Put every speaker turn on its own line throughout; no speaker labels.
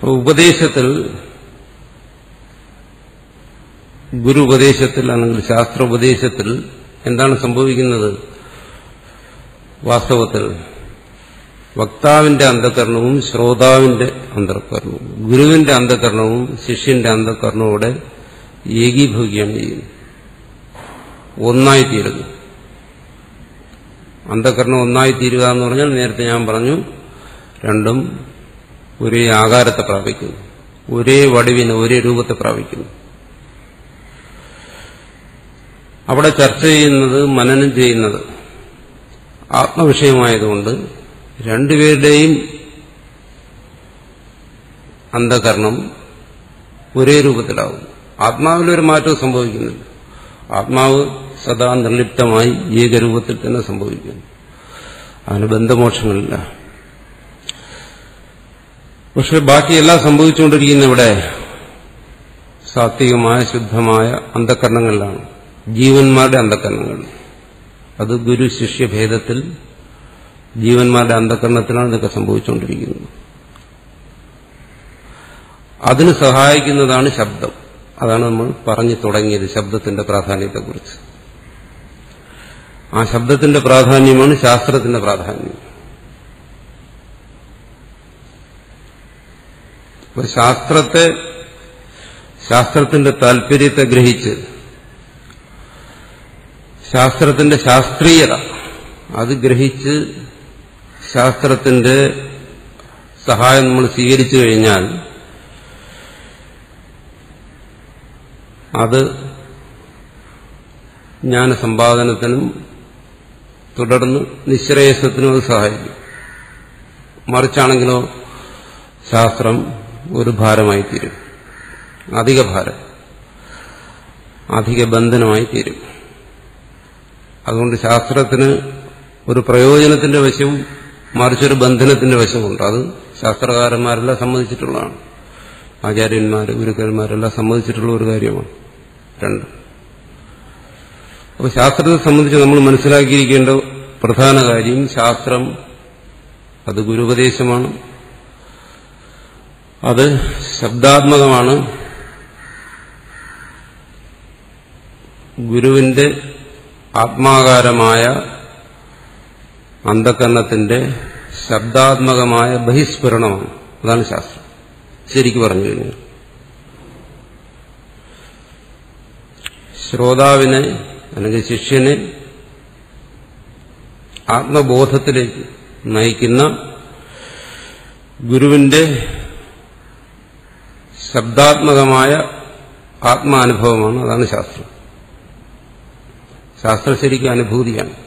ഉപദേശത്തിൽ ഗുരു ഉപദേശത്തിൽ അല്ലെങ്കിൽ ശാസ്ത്ര ഉപദേശത്തിൽ എന്താണ് സംഭവിക്കുന്നത് വാസ്തവത്തിൽ വക്താവിന്റെ അന്ധകരണവും ശ്രോതാവിന്റെ അന്ധകരണവും ഗുരുവിന്റെ അന്ധകരണവും ശിഷ്യന്റെ അന്ധകരണവും കൂടെ ഏകീഭവിക്കുകയാണ് ചെയ്യുന്നത് ഒന്നായിത്തീരുന്നു അന്ധകരണം ഒന്നായിത്തീരുക എന്ന് പറഞ്ഞാൽ നേരത്തെ ഞാൻ പറഞ്ഞു രണ്ടും ഒരേ ആകാരത്തെ പ്രാപിക്കുന്നു ഒരേ വടിവിന് ഒരേ രൂപത്തെ പ്രാപിക്കുന്നു അവിടെ ചർച്ച ചെയ്യുന്നത് മനനം ചെയ്യുന്നത് ആത്മവിഷയമായതുകൊണ്ട് രണ്ടുപേരുടെയും അന്ധകരണം ഒരേ രൂപത്തിലാവും ആത്മാവിലൊരു മാറ്റവും സംഭവിക്കുന്നില്ല ആത്മാവ് സദാ നിർലിപ്തമായി ഏകരൂപത്തിൽ തന്നെ സംഭവിക്കുന്നു അതിന് ബന്ധമോക്ഷങ്ങളില്ല പക്ഷെ ബാക്കിയെല്ലാം സംഭവിച്ചുകൊണ്ടിരിക്കുന്ന ഇവിടെ സാത്വികമായ ശുദ്ധമായ അന്ധകരണങ്ങളിലാണ് ജീവന്മാരുടെ അന്ധകരണങ്ങൾ അത് ഗുരു ശിഷ്യ ഭേദത്തിൽ ജീവന്മാരുടെ അന്ധകരണത്തിലാണ് ഇതൊക്കെ സംഭവിച്ചുകൊണ്ടിരിക്കുന്നത് അതിന് സഹായിക്കുന്നതാണ് ശബ്ദം അതാണ് നമ്മൾ പറഞ്ഞു തുടങ്ങിയത് ശബ്ദത്തിന്റെ പ്രാധാന്യത്തെക്കുറിച്ച് ആ ശബ്ദത്തിന്റെ പ്രാധാന്യമാണ് ശാസ്ത്രത്തിന്റെ പ്രാധാന്യം അപ്പൊ ശാസ്ത്രത്തെ ശാസ്ത്രത്തിന്റെ താല്പര്യത്തെ ഗ്രഹിച്ച് ശാസ്ത്രത്തിന്റെ ശാസ്ത്രീയത അത് ഗ്രഹിച്ച് ശാസ്ത്രത്തിന്റെ സഹായം നമ്മൾ സ്വീകരിച്ചു കഴിഞ്ഞാൽ അത് ജ്ഞാനസമ്പാദനത്തിനും തുടർന്ന് നിശ്രേയസത്തിനും അത് സഹായിക്കും മറിച്ചാണെങ്കിലോ ശാസ്ത്രം ഒരു ഭാരമായി തീരും അധിക ഭാരം അധിക ബന്ധനമായി തീരും അതുകൊണ്ട് ശാസ്ത്രത്തിന് ഒരു പ്രയോജനത്തിന്റെ വശവും മറിച്ചൊരു ബന്ധനത്തിന്റെ വശമുണ്ട് അത് ശാസ്ത്രകാരന്മാരെല്ലാം സമ്മതിച്ചിട്ടുള്ളതാണ് ആചാര്യന്മാർ ഗുരുക്കന്മാരെല്ലാം സമ്മതിച്ചിട്ടുള്ള ഒരു കാര്യമാണ് രണ്ട് അപ്പോൾ ശാസ്ത്രത്തെ സംബന്ധിച്ച് നമ്മൾ മനസ്സിലാക്കിയിരിക്കേണ്ട പ്രധാന കാര്യം ശാസ്ത്രം അത് ഗുരുപദേശമാണ് അത് ശബ്ദാത്മകമാണ് ഗുരുവിന്റെ ആത്മാകാരമായ അന്ധകരണത്തിന്റെ ശബ്ദാത്മകമായ ബഹിസ്ഫുരണമാണ് അതാണ് ശാസ്ത്രം ശരിക്കു പറഞ്ഞു കഴിഞ്ഞാൽ ശ്രോതാവിനെ അല്ലെങ്കിൽ ശിഷ്യനെ ആത്മബോധത്തിലേക്ക് നയിക്കുന്ന ഗുരുവിന്റെ ശബ്ദാത്മകമായ ആത്മാനുഭവമാണ് അതാണ് ശാസ്ത്രം ശാസ്ത്രം ശരിക്കും അനുഭൂതിയാണ്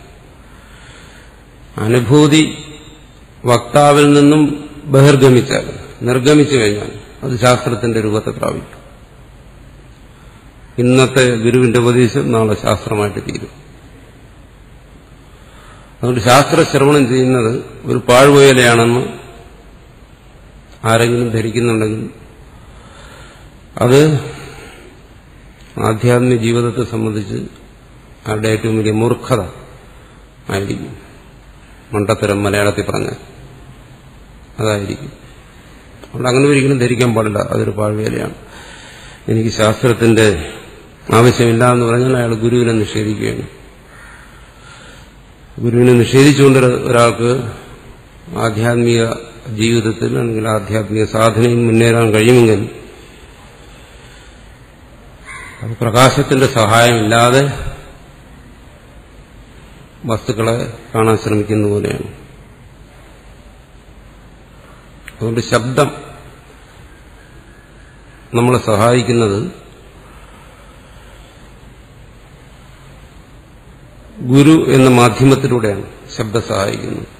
അനുഭൂതി വക്താവിൽ നിന്നും ബഹിർഗമിച്ചാൽ നിർഗമിച്ചു കഴിഞ്ഞാൽ അത് ശാസ്ത്രത്തിന്റെ രൂപത്തെ പ്രാപിക്കും ഇന്നത്തെ ഗുരുവിന്റെ ഉപദേശം നാളെ ശാസ്ത്രമായിട്ട് തീരും അതുകൊണ്ട് ശാസ്ത്ര ശ്രവണം ചെയ്യുന്നത് ഒരു പാഴ്വേലയാണെന്ന് ആരെങ്കിലും ധരിക്കുന്നുണ്ടെങ്കിൽ അത് ആധ്യാത്മിക ജീവിതത്തെ സംബന്ധിച്ച് അവരുടെ ഏറ്റവും വലിയ മൂർഖത ആയിരിക്കും മണ്ടത്തരം മലയാളത്തിൽ പറഞ്ഞ അതായിരിക്കും അതുകൊണ്ട് അങ്ങനെ ഒരിക്കലും ധരിക്കാൻ പാടില്ല അതൊരു പാഴ്വേലയാണ് എനിക്ക് ശാസ്ത്രത്തിന്റെ ആവശ്യമില്ല എന്ന് പറഞ്ഞാൽ അയാൾ ഗുരുവിനെ നിഷേധിക്കുകയാണ് ഗുരുവിനെ നിഷേധിച്ചുകൊണ്ട് ഒരാൾക്ക് ആധ്യാത്മിക ജീവിതത്തിൽ അല്ലെങ്കിൽ ആധ്യാത്മിക സാധനയിൽ മുന്നേറാൻ കഴിയുമെങ്കിൽ അത് പ്രകാശത്തിന്റെ സഹായമില്ലാതെ വസ്തുക്കളെ കാണാൻ ശ്രമിക്കുന്ന പോലെയാണ് അതുകൊണ്ട് ശബ്ദം നമ്മളെ സഹായിക്കുന്നത് ഗുരു എന്ന മാധ്യമത്തിലൂടെയാണ് ശബ്ദം സഹായിക്കുന്നത്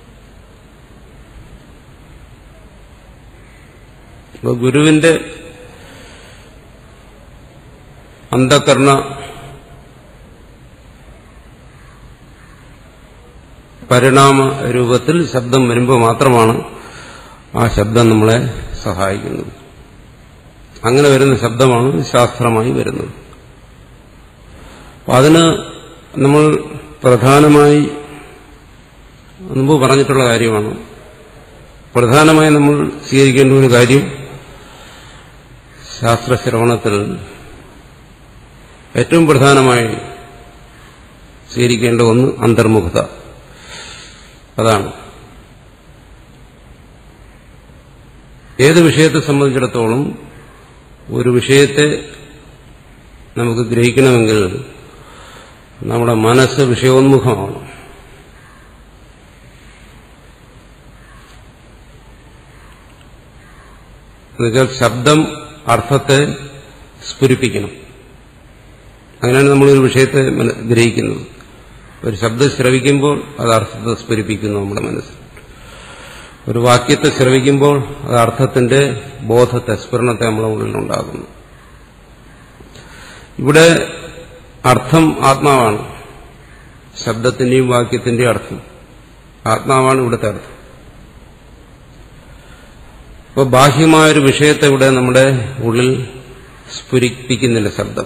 അപ്പോൾ ഗുരുവിന്റെ അന്ധകരണ പരിണാമ രൂപത്തിൽ ശബ്ദം വരുമ്പോൾ മാത്രമാണ് ആ ശബ്ദം നമ്മളെ സഹായിക്കുന്നത് അങ്ങനെ വരുന്ന ശബ്ദമാണ് ശാസ്ത്രമായി വരുന്നത് അപ്പം അതിന് നമ്മൾ പ്രധാനമായി മുമ്പ് പറഞ്ഞിട്ടുള്ള കാര്യമാണ് പ്രധാനമായി നമ്മൾ സ്വീകരിക്കേണ്ട ഒരു കാര്യം ശാസ്ത്രശ്രവണത്തിൽ ഏറ്റവും പ്രധാനമായി സ്വീകരിക്കേണ്ട ഒന്ന് അന്തർമുഖത അതാണ് ഏത് വിഷയത്തെ സംബന്ധിച്ചിടത്തോളം ഒരു വിഷയത്തെ നമുക്ക് ഗ്രഹിക്കണമെങ്കിൽ നമ്മുടെ മനസ്സ് വിഷയോന്മുഖമാണ് എന്നുവെച്ചാൽ ശബ്ദം അർത്ഥത്തെ സ്ഫുരിപ്പിക്കണം അങ്ങനെയാണ് നമ്മളൊരു വിഷയത്തെ ഗ്രഹിക്കുന്നത് ഒരു ശബ്ദം ശ്രവിക്കുമ്പോൾ അത് അർത്ഥത്തെ സ്ഫുരിപ്പിക്കുന്നു നമ്മുടെ മനസ്സിൽ ഒരു വാക്യത്തെ ശ്രവിക്കുമ്പോൾ അത് അർത്ഥത്തിന്റെ ബോധത്തെ സ്ഫുരണത്തെ നമ്മുടെ ഉള്ളിലുണ്ടാകുന്നു ഇവിടെ അർത്ഥം ആത്മാവാണ് ശബ്ദത്തിന്റെയും വാക്യത്തിന്റെയും അർത്ഥം ആത്മാവാണ് ഇവിടുത്തെ അർത്ഥം അപ്പോൾ ബാഹ്യമായൊരു വിഷയത്തെ ഇവിടെ നമ്മുടെ ഉള്ളിൽ സ്ഫുരിപ്പിക്കുന്നില്ല ശബ്ദം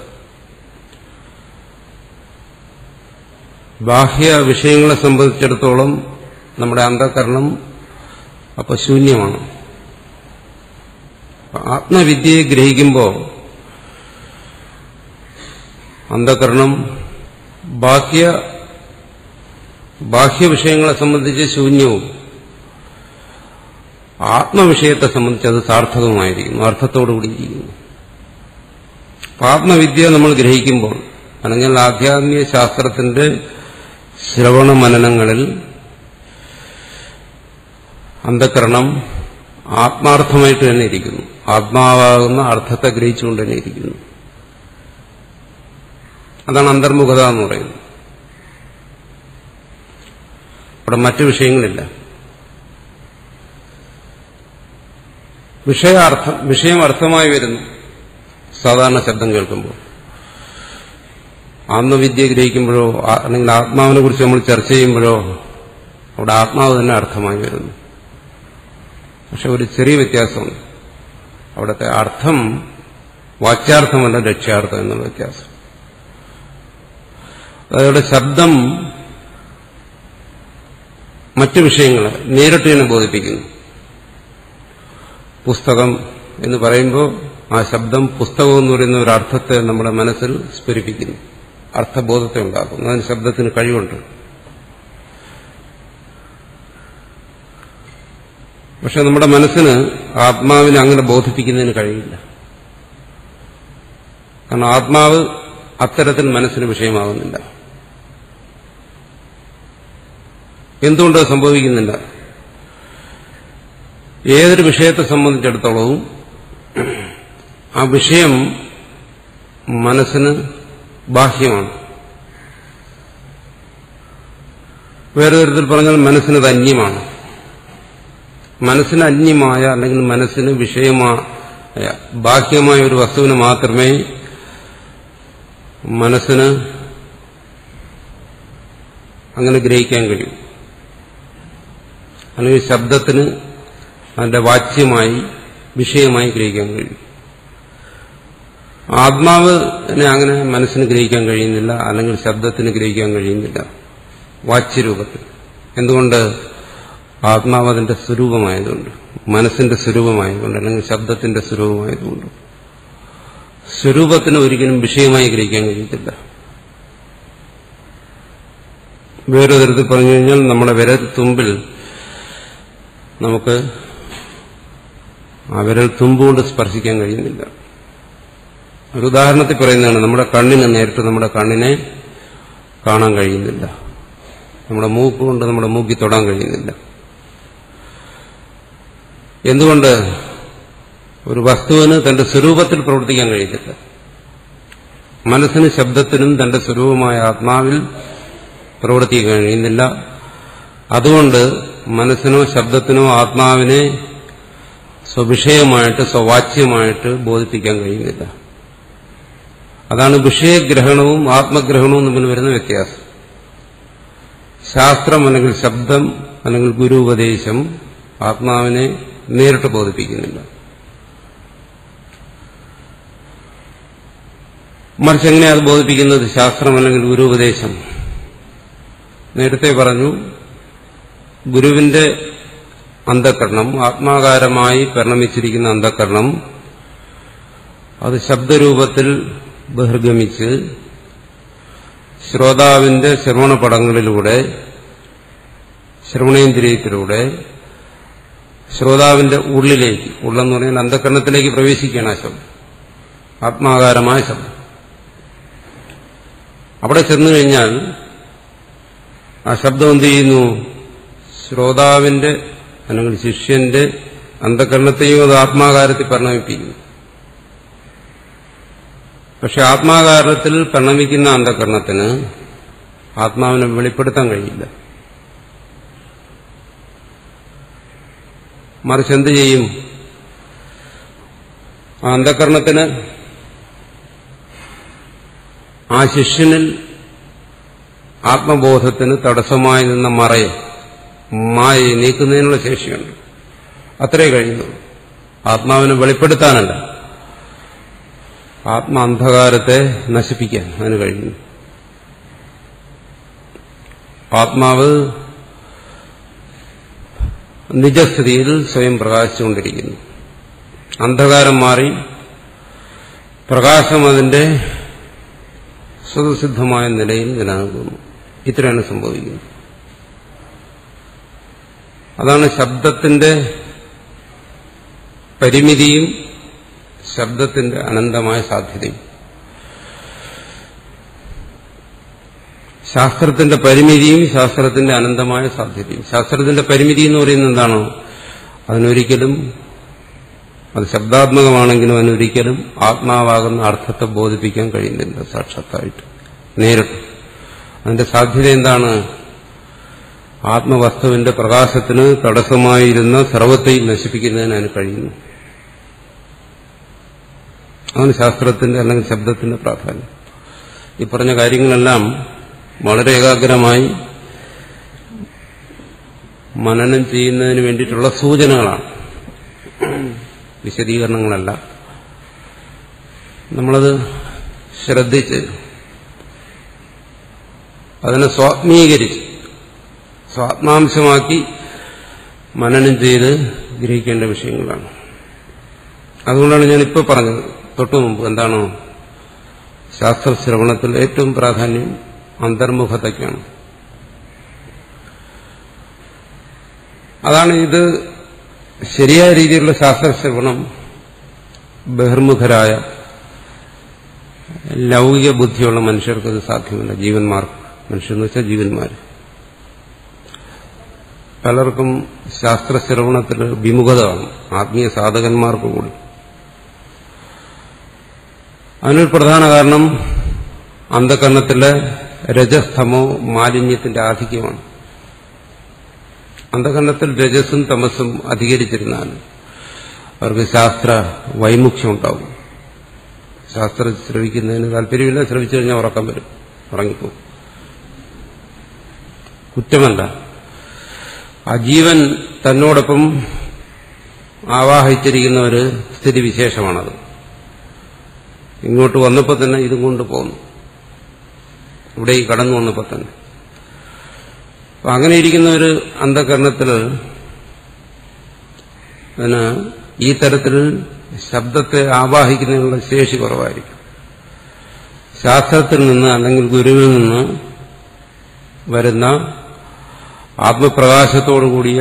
ബാഹ്യ വിഷയങ്ങളെ സംബന്ധിച്ചിടത്തോളം നമ്മുടെ അന്ധകരണം അപ്പൊ ശൂന്യമാണ് ആത്മവിദ്യയെ ഗ്രഹിക്കുമ്പോൾ അന്ധകരണം ബാഹ്യ ബാഹ്യ വിഷയങ്ങളെ സംബന്ധിച്ച് ശൂന്യവും ആത്മവിഷയത്തെ സംബന്ധിച്ച് അത് സാർത്ഥകമായിരിക്കുന്നു അർത്ഥത്തോടുകൂടിയിരിക്കുന്നു ആത്മവിദ്യ നമ്മൾ ഗ്രഹിക്കുമ്പോൾ അല്ലെങ്കിൽ ആധ്യാത്മിക ശാസ്ത്രത്തിന്റെ ശ്രവണ മനനങ്ങളിൽ അന്ധകരണം ആത്മാർത്ഥമായിട്ട് തന്നെ ഇരിക്കുന്നു ആത്മാവാകുന്ന അർത്ഥത്തെ ഗ്രഹിച്ചുകൊണ്ട് തന്നെ ഇരിക്കുന്നു അതാണ് അന്തർമുഖത എന്ന് പറയുന്നത് അവിടെ മറ്റു വിഷയങ്ങളില്ല വിഷയാർത്ഥം വിഷയം അർത്ഥമായി വരുന്നു സാധാരണ ശബ്ദം കേൾക്കുമ്പോൾ ആത്മവിദ്യ ഗ്രഹിക്കുമ്പോഴോ അല്ലെങ്കിൽ ആത്മാവിനെ കുറിച്ച് നമ്മൾ ചർച്ച ചെയ്യുമ്പോഴോ അവിടെ ആത്മാവ് തന്നെ അർത്ഥമായി വരുന്നു പക്ഷെ ഒരു ചെറിയ വ്യത്യാസമുണ്ട് അവിടുത്തെ അർത്ഥം വാച്യാർത്ഥമല്ല ലക്ഷ്യാർത്ഥം എന്നുള്ള വ്യത്യാസം അതായത് ശബ്ദം മറ്റു വിഷയങ്ങളെ നേരിട്ട് തന്നെ ബോധിപ്പിക്കുന്നു പുസ്തകം എന്ന് പറയുമ്പോൾ ആ ശബ്ദം പുസ്തകം എന്ന് പറയുന്ന ഒരു അർത്ഥത്തെ നമ്മുടെ മനസ്സിൽ സ്ഫുരിപ്പിക്കുന്നു അർത്ഥബോധത്തെ ഉണ്ടാക്കുന്നു അതിന് ശബ്ദത്തിന് കഴിവുണ്ട് പക്ഷെ നമ്മുടെ മനസ്സിന് ആത്മാവിനെ അങ്ങനെ ബോധിപ്പിക്കുന്നതിന് കഴിയില്ല കാരണം ആത്മാവ് അത്തരത്തിൽ മനസ്സിന് വിഷയമാകുന്നില്ല എന്തുകൊണ്ട് സംഭവിക്കുന്നില്ല ഏതൊരു വിഷയത്തെ സംബന്ധിച്ചിടത്തോളവും ആ വിഷയം മനസ്സിന് ബാഹ്യമാണ് വേറെ തരത്തിൽ പറഞ്ഞാൽ മനസ്സിന് അത് അന്യമാണ് മനസ്സിന് അന്യമായ അല്ലെങ്കിൽ മനസ്സിന് വിഷയമായ ബാഹ്യമായ ഒരു വസ്തുവിന് മാത്രമേ മനസ്സിന് അങ്ങനെ ഗ്രഹിക്കാൻ കഴിയും അല്ലെങ്കിൽ ശബ്ദത്തിന് അതിന്റെ വാച്യമായി വിഷയമായി ഗ്രഹിക്കാൻ കഴിയും ആത്മാവിനെ അങ്ങനെ മനസ്സിന് ഗ്രഹിക്കാൻ കഴിയുന്നില്ല അല്ലെങ്കിൽ ശബ്ദത്തിന് ഗ്രഹിക്കാൻ കഴിയുന്നില്ല വാച്യരൂപത്തിൽ എന്തുകൊണ്ട് ആത്മാവ് അതിന്റെ സ്വരൂപമായതുകൊണ്ട് മനസ്സിന്റെ സ്വരൂപമായതുകൊണ്ട് അല്ലെങ്കിൽ ശബ്ദത്തിന്റെ സ്വരൂപമായതുകൊണ്ട് സ്വരൂപത്തിന് ഒരിക്കലും വിഷയമായി ഗ്രഹിക്കാൻ കഴിയത്തില്ല വേറെ തരത്തിൽ പറഞ്ഞു കഴിഞ്ഞാൽ നമ്മുടെ വിരൽ തുമ്പിൽ നമുക്ക് ആ വിരൽ തുമ്പുകൊണ്ട് സ്പർശിക്കാൻ കഴിയുന്നില്ല ഒരു ഉദാഹരണത്തിൽ പറയുന്നതാണ് നമ്മുടെ കണ്ണിന് നേരിട്ട് നമ്മുടെ കണ്ണിനെ കാണാൻ കഴിയുന്നില്ല നമ്മുടെ മൂക്ക് കൊണ്ട് നമ്മുടെ മൂക്കി തൊടാൻ കഴിയുന്നില്ല എന്തുകൊണ്ട് ഒരു വസ്തുവിന് തന്റെ സ്വരൂപത്തിൽ പ്രവർത്തിക്കാൻ കഴിയത്തില്ല മനസ്സിന് ശബ്ദത്തിനും തന്റെ സ്വരൂപമായ ആത്മാവിൽ പ്രവർത്തിക്കാൻ കഴിയുന്നില്ല അതുകൊണ്ട് മനസ്സിനോ ശബ്ദത്തിനോ ആത്മാവിനെ സ്വവിഷയമായിട്ട് സ്വവാച്യമായിട്ട് ബോധിപ്പിക്കാൻ കഴിയുന്നില്ല അതാണ് വിഷയഗ്രഹണവും ആത്മഗ്രഹണവും തമ്മിൽ വരുന്ന വ്യത്യാസം ശാസ്ത്രം അല്ലെങ്കിൽ ശബ്ദം അല്ലെങ്കിൽ ഗുരു ഉപദേശം ആത്മാവിനെ നേരിട്ട് ബോധിപ്പിക്കുന്നില്ല മറിച്ച് എങ്ങനെയാണ് അത് ബോധിപ്പിക്കുന്നത് ശാസ്ത്രം അല്ലെങ്കിൽ ഗുരു ഉപദേശം നേരത്തെ പറഞ്ഞു ഗുരുവിന്റെ അന്ധകരണം ആത്മാകാരമായി പരിണമിച്ചിരിക്കുന്ന അന്ധകരണം അത് ശബ്ദരൂപത്തിൽ ബഹിർഗമിച്ച് ശ്രോതാവിന്റെ ശ്രവണപടങ്ങളിലൂടെ ശ്രവണേന്ദ്രിയത്തിലൂടെ ശ്രോതാവിന്റെ ഉള്ളിലേക്ക് ഉള്ളെന്ന് പറഞ്ഞാൽ അന്ധകരണത്തിലേക്ക് പ്രവേശിക്കുകയാണ് ആ ശബ്ദം ആത്മാകാരമായ ശബ്ദം അവിടെ ചെന്നു കഴിഞ്ഞാൽ ആ ശബ്ദം എന്ത് ചെയ്യുന്നു ശ്രോതാവിന്റെ അല്ലെങ്കിൽ ശിഷ്യന്റെ അന്ധകരണത്തെയും അത് ആത്മാകാരത്തിൽ പരിണമിപ്പിക്കുന്നു പക്ഷെ ആത്മാകാരത്തിൽ പരിണമിക്കുന്ന അന്ധകരണത്തിന് ആത്മാവിനെ വെളിപ്പെടുത്താൻ കഴിയില്ല മറിച്ച് എന്ത് ചെയ്യും ആ അന്ധകരണത്തിന് ആ ശിഷ്യനിൽ ആത്മബോധത്തിന് തടസ്സമായി നിന്ന മറയെ മായെ നീക്കുന്നതിനുള്ള ശേഷിയുണ്ട് അത്രേ കഴിയുന്നുള്ളൂ ആത്മാവിനെ വെളിപ്പെടുത്താനല്ല ആത്മ അന്ധകാരത്തെ നശിപ്പിക്കാൻ അതിന് കഴിയുന്നു ആത്മാവ് നിജസ്ഥിതിയിൽ സ്വയം പ്രകാശിച്ചുകൊണ്ടിരിക്കുന്നു അന്ധകാരം മാറി പ്രകാശം അതിന്റെ സ്വതസിദ്ധമായ നിലയിൽ നിലനിൽക്കുന്നു ഇത്രയാണ് സംഭവിക്കുന്നത് അതാണ് ശബ്ദത്തിന്റെ പരിമിതിയും ശബ്ദത്തിന്റെ അനന്തമായ സാധ്യതയും ശാസ്ത്രത്തിന്റെ പരിമിതിയും ശാസ്ത്രത്തിന്റെ അനന്തമായ സാധ്യതയും ശാസ്ത്രത്തിന്റെ പരിമിതി എന്ന് പറയുന്നത് എന്താണോ അതിനൊരിക്കലും അത് ശബ്ദാത്മകമാണെങ്കിലും അതിനൊരിക്കലും ആത്മാവാകുന്ന അർത്ഥത്തെ ബോധിപ്പിക്കാൻ കഴിയുന്നില്ല സാക്ഷാത്തായിട്ട് നേരിട്ട് അതിന്റെ സാധ്യത എന്താണ് ആത്മവസ്തുവിന്റെ പ്രകാശത്തിന് തടസ്സമായിരുന്ന സർവത്തെയും നശിപ്പിക്കുന്നതിന് അതിന് കഴിയുന്നു അതാണ് ശാസ്ത്രത്തിന്റെ അല്ലെങ്കിൽ ശബ്ദത്തിന്റെ പ്രാധാന്യം ഈ പറഞ്ഞ കാര്യങ്ങളെല്ലാം വളരെ ഏകാഗ്രമായി മനനം ചെയ്യുന്നതിന് വേണ്ടിയിട്ടുള്ള സൂചനകളാണ് വിശദീകരണങ്ങളല്ല നമ്മളത് ശ്രദ്ധിച്ച് അതിനെ സ്വാത്മീകരിച്ച് സ്വാത്മാംശമാക്കി മനനം ചെയ്ത് ഗ്രഹിക്കേണ്ട വിഷയങ്ങളാണ് അതുകൊണ്ടാണ് ഞാനിപ്പോൾ പറഞ്ഞത് തൊട്ടു മുമ്പ് എന്താണോ ശാസ്ത്രശ്രവണത്തിൽ ഏറ്റവും പ്രാധാന്യം അന്തർമുഖതയ്ക്കാണ് അതാണ് ഇത് ശരിയായ രീതിയിലുള്ള ശാസ്ത്രശ്രവണം ബഹിർമുഖരായ ലൗകിക ബുദ്ധിയുള്ള മനുഷ്യർക്ക് ഇത് സാധ്യമല്ല ജീവന്മാർക്ക് മനുഷ്യരെന്ന് വെച്ചാൽ ജീവന്മാർ പലർക്കും ശാസ്ത്രശ്രവണത്തിൽ വിമുഖത കാണും ആത്മീയ സാധകന്മാർക്ക് കൂടി അതിനൊരു പ്രധാന കാരണം അന്ധകരണത്തിലെ രജസ്തമോ മാലിന്യത്തിന്റെ ആധിക്യമാണ് അന്ധകരണത്തിൽ രജസ്സും തമസ്സും അധികരിച്ചിരുന്നാൽ അവർക്ക് ശാസ്ത്ര വൈമുഖ്യം ഉണ്ടാവും ശാസ്ത്രം ശ്രവിക്കുന്നതിന് താല്പര്യമില്ല ശ്രവിച്ചു കഴിഞ്ഞാൽ ഉറക്കം വരും ഉറങ്ങിപ്പോകും കുറ്റമല്ല ആ ജീവൻ തന്നോടൊപ്പം ആവാഹിച്ചിരിക്കുന്ന ഒരു സ്ഥിതിവിശേഷമാണത് ഇങ്ങോട്ട് വന്നപ്പോൾ തന്നെ ഇതും കൊണ്ട് പോന്നു ഇവിടെ ഈ കടന്നു വന്നപ്പോൾ തന്നെ അപ്പൊ അങ്ങനെ ഇരിക്കുന്ന ഒരു അന്ധകരണത്തിൽ അതിന് ഈ തരത്തിൽ ശബ്ദത്തെ ആവാഹിക്കുന്നതിനുള്ള ശേഷി കുറവായിരിക്കും ശാസ്ത്രത്തിൽ നിന്ന് അല്ലെങ്കിൽ ഗുരുവിൽ നിന്ന് വരുന്ന ആത്മപ്രകാശത്തോടുകൂടിയ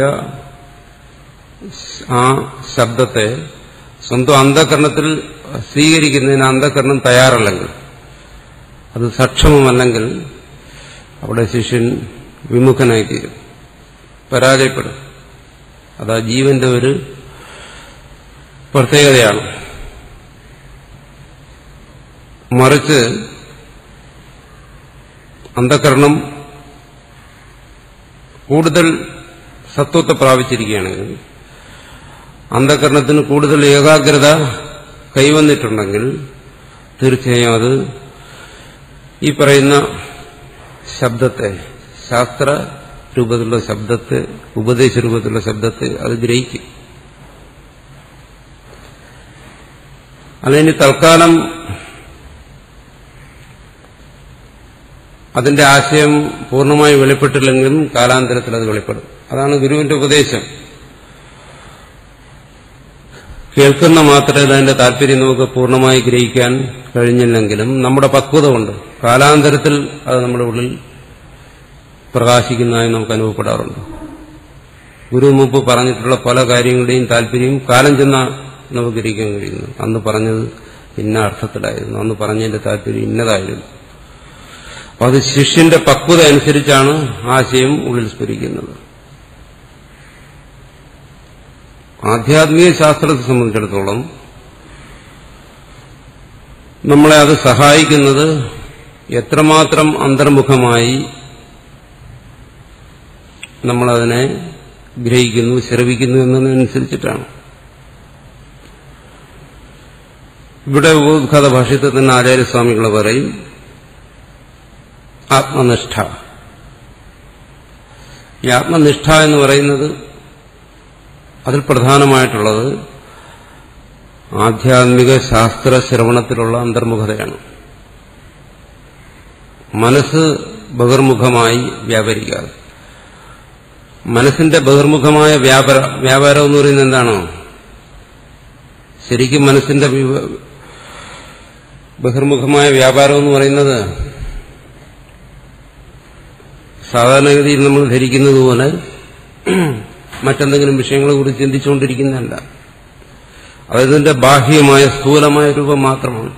ആ ശബ്ദത്തെ സ്വന്തം അന്ധകരണത്തിൽ സ്വീകരിക്കുന്നതിന് അന്ധകരണം തയ്യാറല്ലെങ്കിൽ അത് സക്ഷമമല്ലെങ്കിൽ അവിടെ ശിഷ്യൻ വിമുഖനായിത്തീരും പരാജയപ്പെടും അത് ആ ജീവന്റെ ഒരു പ്രത്യേകതയാണ് മറിച്ച് അന്ധകരണം കൂടുതൽ സത്വത്തെ പ്രാപിച്ചിരിക്കുകയാണെങ്കിൽ അന്ധകരണത്തിന് കൂടുതൽ ഏകാഗ്രത കൈവന്നിട്ടുണ്ടെങ്കിൽ തീർച്ചയായും അത് ഈ പറയുന്ന ശബ്ദത്തെ ശാസ്ത്ര രൂപത്തിലുള്ള ശബ്ദത്തെ ഉപദേശ രൂപത്തിലുള്ള ശബ്ദത്തെ അത് ഗ്രഹിക്കും അതിന് തൽക്കാലം അതിന്റെ ആശയം പൂർണ്ണമായി വെളിപ്പെട്ടില്ലെങ്കിലും കാലാന്തരത്തിൽ അത് വെളിപ്പെടും അതാണ് ഗുരുവിന്റെ ഉപദേശം കേൾക്കുന്ന മാത്രമേ അതിന്റെ താല്പര്യം നമുക്ക് പൂർണ്ണമായി ഗ്രഹിക്കാൻ കഴിഞ്ഞില്ലെങ്കിലും നമ്മുടെ പക്വത കൊണ്ട് കാലാന്തരത്തിൽ അത് നമ്മുടെ ഉള്ളിൽ പ്രകാശിക്കുന്നതായി നമുക്ക് അനുഭവപ്പെടാറുണ്ട് ഗുരു മുമ്പ് പറഞ്ഞിട്ടുള്ള പല കാര്യങ്ങളുടെയും താല്പര്യം കാലം ചെന്ന നമുക്ക് ഗ്രഹിക്കാൻ കഴിയുന്നു അന്ന് പറഞ്ഞത് ഇന്ന അർത്ഥത്തിലായിരുന്നു അന്ന് പറഞ്ഞതിന്റെ താല്പര്യം ഇന്നതായിരുന്നു അപ്പൊ അത് ശിഷ്യന്റെ പക്വത അനുസരിച്ചാണ് ആശയം ഉള്ളിൽ സ്ഫുരിക്കുന്നത് ആധ്യാത്മിക ശാസ്ത്രത്തെ സംബന്ധിച്ചിടത്തോളം നമ്മളെ അത് സഹായിക്കുന്നത് എത്രമാത്രം അന്തർമുഖമായി നമ്മളതിനെ ഗ്രഹിക്കുന്നു ശ്രവിക്കുന്നു എന്നതിനനുസരിച്ചിട്ടാണ് ഇവിടെ ഉദ്ഘാത ഭാഷ്യത്തിൽ തന്നെ ആചാര്യസ്വാമികൾ പറയും ആത്മനിഷ്ഠ ഈ ആത്മനിഷ്ഠ എന്ന് പറയുന്നത് അതിൽ പ്രധാനമായിട്ടുള്ളത് ആധ്യാത്മിക ശാസ്ത്ര ശ്രവണത്തിലുള്ള അന്തർമുഖതയാണ് മനസ്സ് ബഹിർമുഖമായി വ്യാപരിക്കാതെ മനസ്സിന്റെ ബഹിർമുഖമായ വ്യാപാര വ്യാപാരം എന്ന് പറയുന്നത് എന്താണോ ശരിക്കും മനസ്സിന്റെ വിവ- ബഹിർമുഖമായ വ്യാപാരം എന്ന് പറയുന്നത് സാധാരണഗതിയിൽ നമ്മൾ ധരിക്കുന്നത് പോലെ മറ്റെന്തെങ്കിലും വിഷയങ്ങളെ കുറിച്ച് ചിന്തിച്ചുകൊണ്ടിരിക്കുന്നതല്ല അതിന്റെ ബാഹ്യമായ സ്ഥൂലമായ രൂപം മാത്രമാണ്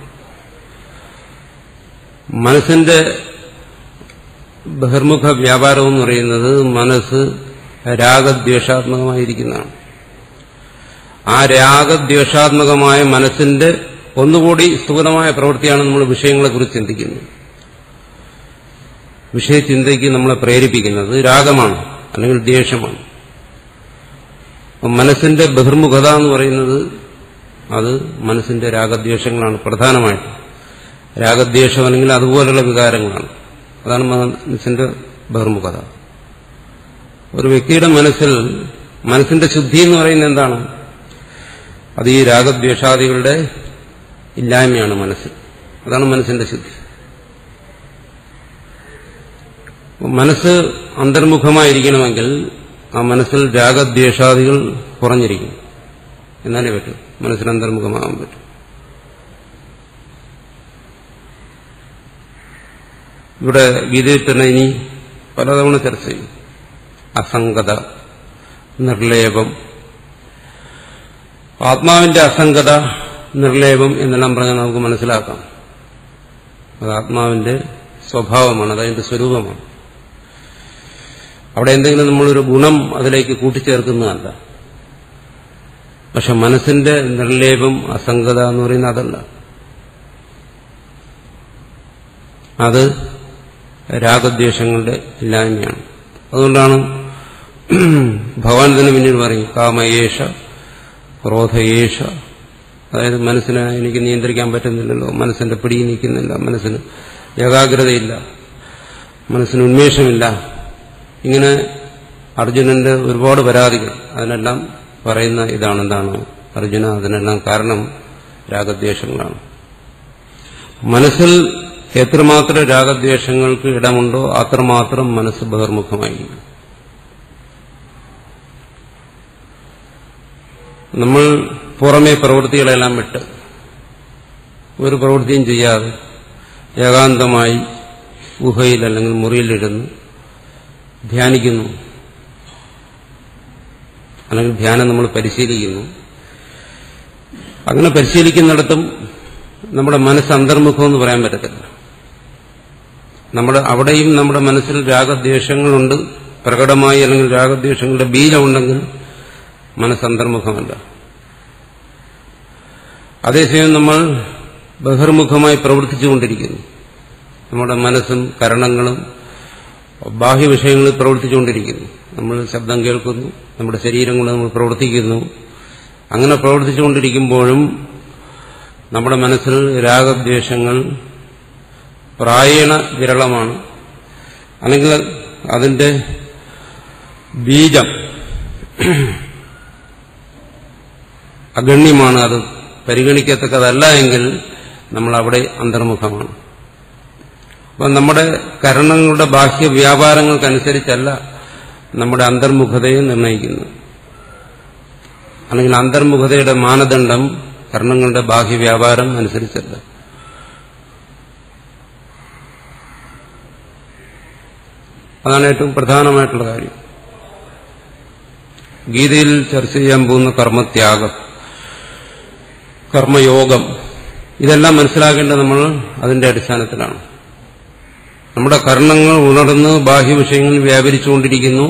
മനസ്സിന്റെ ബഹിർമുഖ വ്യാപാരം എന്ന് പറയുന്നത് മനസ്സ് രാഗദ്വേഷാത്മകമായിരിക്കുന്നതാണ് ആ രാഗദ്വേഷാത്മകമായ മനസ്സിന്റെ ഒന്നുകൂടി സ്ഥൂലമായ പ്രവൃത്തിയാണ് നമ്മൾ വിഷയങ്ങളെക്കുറിച്ച് ചിന്തിക്കുന്നത് വിഷയചിന്തയ്ക്ക് നമ്മളെ പ്രേരിപ്പിക്കുന്നത് രാഗമാണ് അല്ലെങ്കിൽ ദ്വേഷമാണ് അപ്പം മനസ്സിന്റെ ബഹിർമുഖത എന്ന് പറയുന്നത് അത് മനസ്സിന്റെ രാഗദ്വേഷങ്ങളാണ് പ്രധാനമായിട്ട് രാഗദ്വേഷം അല്ലെങ്കിൽ അതുപോലുള്ള വികാരങ്ങളാണ് അതാണ് മനസ്സിന്റെ ബഹിർമുഖത ഒരു വ്യക്തിയുടെ മനസ്സിൽ മനസ്സിന്റെ ശുദ്ധി എന്ന് പറയുന്നത് എന്താണ് അത് ഈ രാഗദ്വേഷാദികളുടെ ഇല്ലായ്മയാണ് മനസ്സിൽ അതാണ് മനസ്സിന്റെ ശുദ്ധി മനസ്സ് അന്തർമുഖമായിരിക്കണമെങ്കിൽ ആ മനസ്സിൽ രാഗദ്വേഷാദികൾ കുറഞ്ഞിരിക്കും എന്നാലേ പറ്റും മനസ്സിന് അന്തർമുഖമാകാൻ പറ്റും ഇവിടെ ഗീതയിൽ തന്നെ ഇനി പലതവണ ചർച്ച ചെയ്യും അസംഗത നിർലേപം ആത്മാവിന്റെ അസംഗത നിർലേപം എന്നെല്ലാം പറഞ്ഞാൽ നമുക്ക് മനസ്സിലാക്കാം അത് ആത്മാവിന്റെ സ്വഭാവമാണ് അതതിന്റെ സ്വരൂപമാണ് അവിടെ എന്തെങ്കിലും നമ്മളൊരു ഗുണം അതിലേക്ക് കൂട്ടിച്ചേർക്കുന്നതല്ല പക്ഷെ മനസ്സിന്റെ നിർലേപം അസംഗത എന്ന് പറയുന്നത് അതല്ല അത് രാഗദ്വേഷങ്ങളുടെ ഇല്ലായ്മയാണ് അതുകൊണ്ടാണ് ഭഗവാൻ തന്നെ പിന്നീട് പറയും കാമയേഷ ക്രോധയേഷ അതായത് മനസ്സിനെ എനിക്ക് നിയന്ത്രിക്കാൻ പറ്റുന്നില്ലല്ലോ മനസ്സിന്റെ പിടി നിൽക്കുന്നില്ല മനസ്സിന് ഏകാഗ്രതയില്ല മനസ്സിന് ഉന്മേഷമില്ല ഇങ്ങനെ അർജുനന്റെ ഒരുപാട് പരാതികൾ അതിനെല്ലാം പറയുന്ന ഇതാണ് എന്താണ് അർജുന അതിനെല്ലാം കാരണം രാഗദ്വേഷങ്ങളാണ് മനസ്സിൽ എത്രമാത്രം രാഗദ്വേഷങ്ങൾക്ക് ഇടമുണ്ടോ അത്രമാത്രം മനസ്സ് ബഹിർമുഖമായിരിക്കും നമ്മൾ പുറമേ പ്രവൃത്തികളെല്ലാം വിട്ട് ഒരു പ്രവൃത്തിയും ചെയ്യാതെ ഏകാന്തമായി ഗുഹയിൽ അല്ലെങ്കിൽ മുറിയിലിരുന്ന് ധ്യാനിക്കുന്നു അല്ലെങ്കിൽ ധ്യാനം നമ്മൾ പരിശീലിക്കുന്നു അങ്ങനെ പരിശീലിക്കുന്നിടത്തും നമ്മുടെ മനസ്സ് അന്തർമുഖം എന്ന് പറയാൻ പറ്റത്തില്ല നമ്മുടെ അവിടെയും നമ്മുടെ മനസ്സിൽ രാഗദ്വേഷങ്ങളുണ്ട് പ്രകടമായി അല്ലെങ്കിൽ രാഗദ്വേഷങ്ങളുടെ ബീജമുണ്ടെങ്കിൽ മനസ്സ് അന്തർമുഖമല്ല അതേസമയം നമ്മൾ ബഹിർമുഖമായി പ്രവർത്തിച്ചുകൊണ്ടിരിക്കുന്നു നമ്മുടെ മനസ്സും കരണങ്ങളും ബാഹ്യ വിഷയങ്ങളിൽ പ്രവർത്തിച്ചുകൊണ്ടിരിക്കുന്നു നമ്മൾ ശബ്ദം കേൾക്കുന്നു നമ്മുടെ ശരീരം കൊണ്ട് നമ്മൾ പ്രവർത്തിക്കുന്നു അങ്ങനെ പ്രവർത്തിച്ചുകൊണ്ടിരിക്കുമ്പോഴും നമ്മുടെ മനസ്സിൽ രാഗദ്വേഷങ്ങൾ പ്രായണ വിരളമാണ് അല്ലെങ്കിൽ അതിന്റെ ബീജം അഗണ്യമാണ് അത് പരിഗണിക്കത്തക്കതല്ല എങ്കിൽ നമ്മൾ അവിടെ അന്തർമുഖമാണ് അപ്പം നമ്മുടെ കരണങ്ങളുടെ ബാഹ്യ വ്യാപാരങ്ങൾക്കനുസരിച്ചല്ല നമ്മുടെ അന്തർമുഖതയെ നിർണ്ണയിക്കുന്നത് അല്ലെങ്കിൽ അന്തർമുഖതയുടെ മാനദണ്ഡം കർണങ്ങളുടെ ബാഹ്യവ്യാപാരം അനുസരിച്ചല്ല അതാണ് ഏറ്റവും പ്രധാനമായിട്ടുള്ള കാര്യം ഗീതയിൽ ചർച്ച ചെയ്യാൻ പോകുന്ന കർമ്മത്യാഗം കർമ്മയോഗം ഇതെല്ലാം മനസ്സിലാക്കേണ്ടത് നമ്മൾ അതിന്റെ അടിസ്ഥാനത്തിലാണ് നമ്മുടെ കർണങ്ങൾ ഉണർന്ന് ബാഹ്യവിഷയങ്ങളിൽ വ്യാപരിച്ചുകൊണ്ടിരിക്കുന്നു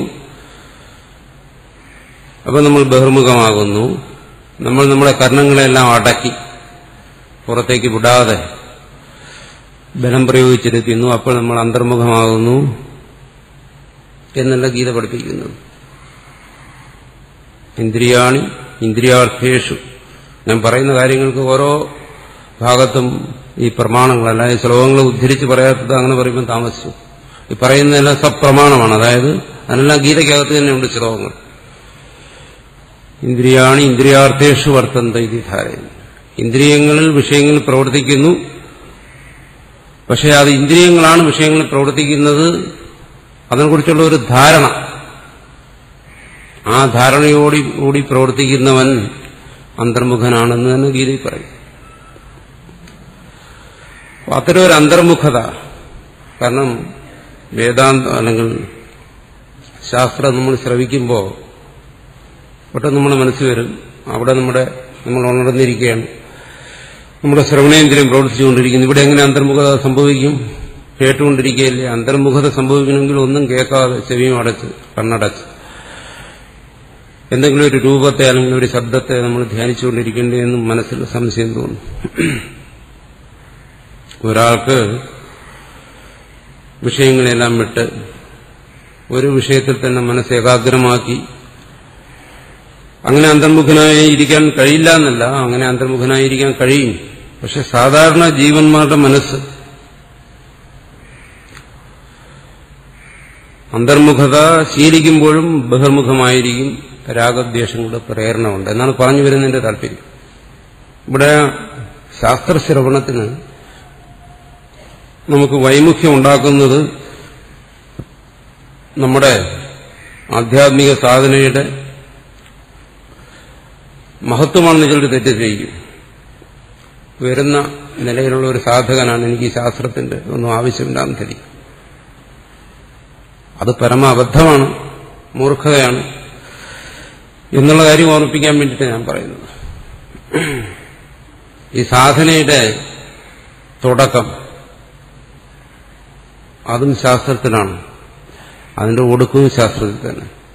അപ്പോൾ നമ്മൾ ബഹിർമുഖമാകുന്നു നമ്മൾ നമ്മുടെ കർണങ്ങളെല്ലാം അടക്കി പുറത്തേക്ക് വിടാതെ ബലം പ്രയോഗിച്ചിരിക്കുന്നു അപ്പോൾ നമ്മൾ അന്തർമുഖമാകുന്നു എന്നല്ല ഗീത പഠിപ്പിക്കുന്നത് ഇന്ദ്രിയാണി ഇന്ദ്രിയാർത്ഥേഷു ഞാൻ പറയുന്ന കാര്യങ്ങൾക്ക് ഓരോ ഭാഗത്തും ഈ പ്രമാണങ്ങളല്ല ഈ ശ്ലോകങ്ങൾ ഉദ്ധരിച്ച് പറയാത്തത് അങ്ങനെ പറയുമ്പോൾ താമസിച്ചു ഈ പറയുന്നതെല്ലാം സപ്രമാണമാണ് അതായത് അതിനെല്ലാം ഗീതയ്ക്കകത്ത് തന്നെയുണ്ട് ശ്ലോകങ്ങൾ ഇന്ദ്രിയാണി ഇന്ദ്രിയാർത്ഥേഷു വർത്തന്ത ഇത് ധാരയുന്നു ഇന്ദ്രിയങ്ങളിൽ വിഷയങ്ങളിൽ പ്രവർത്തിക്കുന്നു പക്ഷെ അത് ഇന്ദ്രിയങ്ങളാണ് വിഷയങ്ങളിൽ പ്രവർത്തിക്കുന്നത് അതിനെക്കുറിച്ചുള്ള ഒരു ധാരണ ആ ധാരണയോടി കൂടി പ്രവർത്തിക്കുന്നവൻ അന്തർമുഖനാണെന്ന് തന്നെ ഗീതയിൽ പറയും അത്തരം ഒരു അന്തർമുഖത കാരണം വേദാന്ത അല്ലെങ്കിൽ ശാസ്ത്രം നമ്മൾ ശ്രവിക്കുമ്പോൾ പെട്ടെന്ന് നമ്മുടെ മനസ്സിൽ വരും അവിടെ നമ്മുടെ നമ്മൾ ഉണർന്നിരിക്കുകയാണ് നമ്മുടെ ശ്രവണേന്ദ്രിയം പ്രവർത്തിച്ചുകൊണ്ടിരിക്കുന്നു ഇവിടെ എങ്ങനെ അന്തർമുഖത സംഭവിക്കും കേട്ടുകൊണ്ടിരിക്കുകയല്ലേ അന്തർമുഖത സംഭവിക്കണമെങ്കിൽ ഒന്നും കേൾക്കാതെ ചെവിയും അടച്ച് കണ്ണടച്ച് എന്തെങ്കിലും ഒരു രൂപത്തെ അല്ലെങ്കിൽ ഒരു ശബ്ദത്തെ നമ്മൾ ധ്യാനിച്ചുകൊണ്ടിരിക്കേണ്ടതെന്നും മനസ്സിൽ സംശയം തോന്നും ഒരാൾക്ക് വിഷയങ്ങളെല്ലാം വിട്ട് ഒരു വിഷയത്തിൽ തന്നെ മനസ്സ് ഏകാഗ്രമാക്കി അങ്ങനെ അന്തർമുഖനായി ഇരിക്കാൻ കഴിയില്ല എന്നല്ല അങ്ങനെ അന്തർമുഖനായിരിക്കാൻ കഴിയും പക്ഷെ സാധാരണ ജീവന്മാരുടെ മനസ്സ് അന്തർമുഖത ശീലിക്കുമ്പോഴും ബഹിർമുഖമായിരിക്കും രാഗദ്വേഷങ്ങളുടെ പ്രേരണ ഉണ്ട് എന്നാണ് പറഞ്ഞു വരുന്നതിന്റെ താല്പര്യം ഇവിടെ ശാസ്ത്രശ്രവണത്തിന് നമുക്ക് വൈമുഖ്യം ഉണ്ടാക്കുന്നത് നമ്മുടെ ആധ്യാത്മിക സാധനയുടെ മഹത്വമാണെന്ന് ചിലർ തെറ്റിദ്ധരിക്കും വരുന്ന നിലയിലുള്ള ഒരു സാധകനാണ് എനിക്ക് ഈ ശാസ്ത്രത്തിന്റെ ഒന്നും ആവശ്യമില്ലാന്ന് ധരിക്കും അത് പരമ അബദ്ധമാണ് മൂർഖതയാണ് എന്നുള്ള കാര്യം ഓർമ്മിപ്പിക്കാൻ വേണ്ടിയിട്ട് ഞാൻ പറയുന്നത് ഈ സാധനയുടെ തുടക്കം അതും ശാസ്ത്രത്തിലാണ് അതിന്റെ ഒടുക്കവും ശാസ്ത്രത്തിൽ തന്നെ